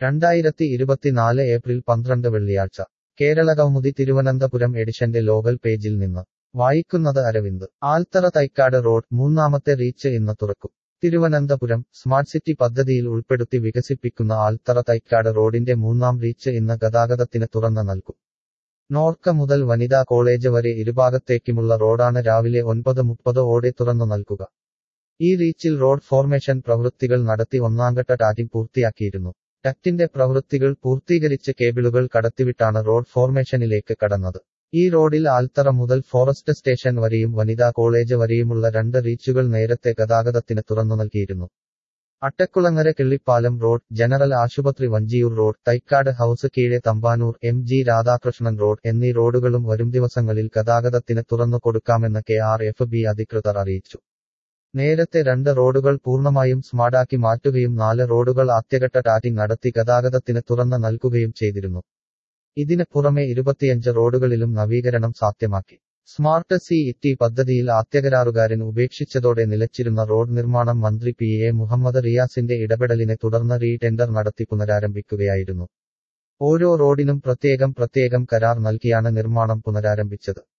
രണ്ടായിരത്തി ഇരുപത്തിനാല് ഏപ്രിൽ പന്ത്രണ്ട് വെള്ളിയാഴ്ച കേരളകൗമുദി തിരുവനന്തപുരം എഡിഷന്റെ ലോകൽ പേജിൽ നിന്ന് വായിക്കുന്നത് അരവിന്ദ് ആൽത്തറ തൈക്കാട് റോഡ് മൂന്നാമത്തെ റീച്ച് ഇന്ന് തുറക്കും തിരുവനന്തപുരം സ്മാർട്ട് സിറ്റി പദ്ധതിയിൽ ഉൾപ്പെടുത്തി വികസിപ്പിക്കുന്ന ആൽത്തറ തൈക്കാട് റോഡിന്റെ മൂന്നാം റീച്ച് ഇന്ന് ഗതാഗതത്തിന് തുറന്നു നൽകും നോർക്ക മുതൽ വനിതാ കോളേജ് വരെ ഇരുഭാഗത്തേക്കുമുള്ള റോഡാണ് രാവിലെ ഒൻപത് മുപ്പത് ഓടെ തുറന്നു നൽകുക ഈ റീച്ചിൽ റോഡ് ഫോർമേഷൻ പ്രവൃത്തികൾ നടത്തി ഒന്നാംഘട്ട ടാറ്റിംഗ് പൂർത്തിയാക്കിയിരുന്നു ടക്റ്റിന്റെ പ്രവൃത്തികൾ പൂർത്തീകരിച്ച് കേബിളുകൾ കടത്തിവിട്ടാണ് റോഡ് ഫോർമേഷനിലേക്ക് കടന്നത് ഈ റോഡിൽ ആൽത്തറ മുതൽ ഫോറസ്റ്റ് സ്റ്റേഷൻ വരെയും വനിതാ കോളേജ് വരെയുമുള്ള രണ്ട് റീച്ചുകൾ നേരത്തെ ഗതാഗതത്തിന് തുറന്നു നൽകിയിരുന്നു അട്ടക്കുളങ്ങര കിള്ളിപ്പാലം റോഡ് ജനറൽ ആശുപത്രി വഞ്ചിയൂർ റോഡ് തൈക്കാട് ഹൌസ് കീഴെ Thampanoor M G Radhakrishnan road എന്നീ റോഡുകളും വരും ദിവസങ്ങളിൽ ഗതാഗതത്തിന് തുറന്നു കൊടുക്കാമെന്ന് കെ ആർ എഫ് ബി അധികൃതർ അറിയിച്ചു നേരത്തെ രണ്ട് റോഡുകൾ പൂർണ്ണമായും സ്മാർട്ടാക്കി മാറ്റുകയും നാല് റോഡുകൾ ആദ്യഘട്ട ടാറ്റിംഗ് നടത്തി ഗതാഗതത്തിന് തുറന്നു നൽകുകയും ചെയ്തിരുന്നു ഇതിന് പുറമെ ഇരുപത്തിയഞ്ച് റോഡുകളിലും നവീകരണം സാധ്യമാക്കി സ്മാർട്ട് സി ഇറ്റി പദ്ധതിയിൽ ആദ്യകരാറുകാരൻ ഉപേക്ഷിച്ചതോടെ നിലച്ചിരുന്ന റോഡ് നിർമ്മാണം മന്ത്രി പി എ മുഹമ്മദ് റിയാസിന്റെ ഇടപെടലിനെ തുടർന്ന് റീ ടെൻഡർ നടത്തി പുനരാരംഭിക്കുകയായിരുന്നു ഓരോ റോഡിനും പ്രത്യേകം പ്രത്യേകം കരാർ നൽകിയാണ് നിർമ്മാണം പുനരാരംഭിച്ചത്